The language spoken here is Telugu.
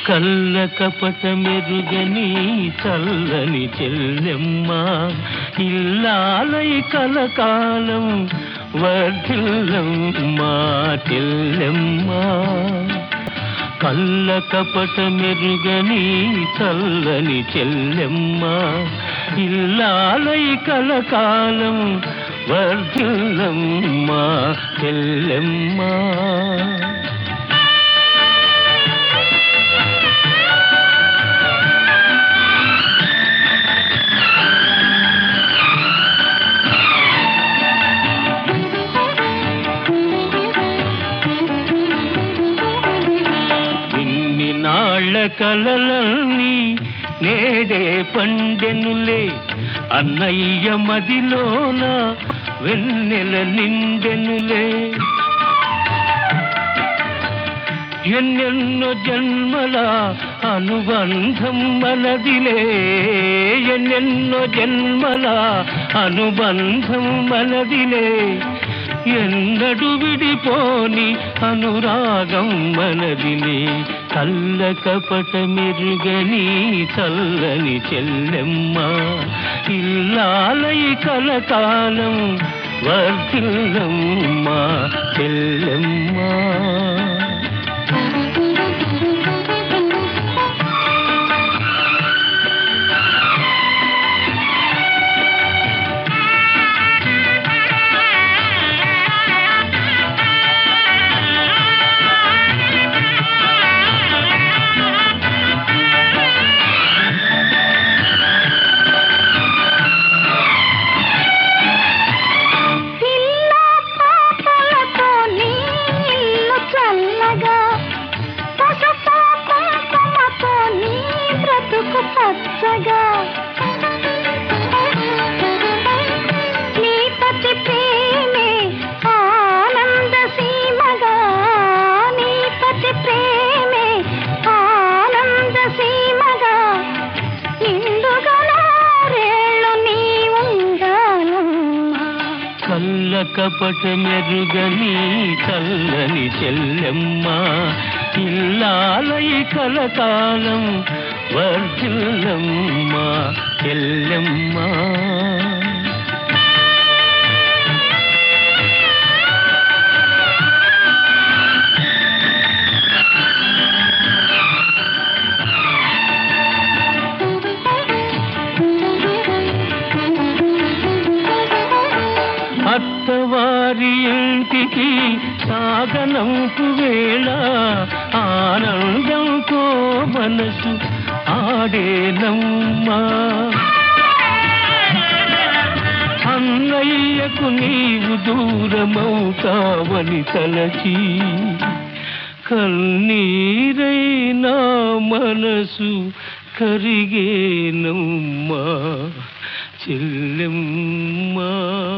కళ్ళ కపట మెరుగని చల్లని చెల్లెమ్మ ఇల్లాలై కలకాలం వర్ధిల్లమ్మా చెల్లెమ్మ కళ్ళ కపట మెరుగని చల్లని చెల్లెమ్మ ఇల్లాలై కలకాలం వర్ధిల్లమ్మా చెల్లెమ్మ ఇన్ని నాళ్ళ కలలన్నీ నేడే పండెనులే అన్నయ్య మదిలోన వెన్నెల నిండెనులే ఎన్నెన్నో జన్మల అనుబంధం మనదిలే ఎన్నెన్నో జన్మల అనుబంధం మనదిలే ఎన్నడు విడిపోని అనురాగం మనదిలే కళ్ళ కపట మెరుగని చల్లని చెల్లెమ్మ ఇల్లాలై కలకాలం వర్ధిల్లమ్మ చెల్లెమ్మ పిల్ల పాపలతో నీ ఇల్లు చల్లగా పసుపు కుంకుమతో నీ బ్రతుకు పచ్చగా నీ పతి ప్రేమే ఆనంద సీమగా నీ పతి ప్రేమే ఆనంద సీమగా నిండుగా నూరేళ్ళు నీ ఉండాలమ్మా కళ్ళ కపట మెరుగని చల్లని చెల్లెమ్మ ఇల్లాలై కలకాలం వర్ధిల్లమ్మ చెల్లెమ్మ అత్తవారి ఇంటికి సాగనంపు వేళ ఆనందంతో మనసు ఆడేనమ్మా అన్నయ్యకు నీవు దూరమవుతావని తలచి కన్నీరైనా మనసు కరిగేనమ్మా చెల్లెమ్మా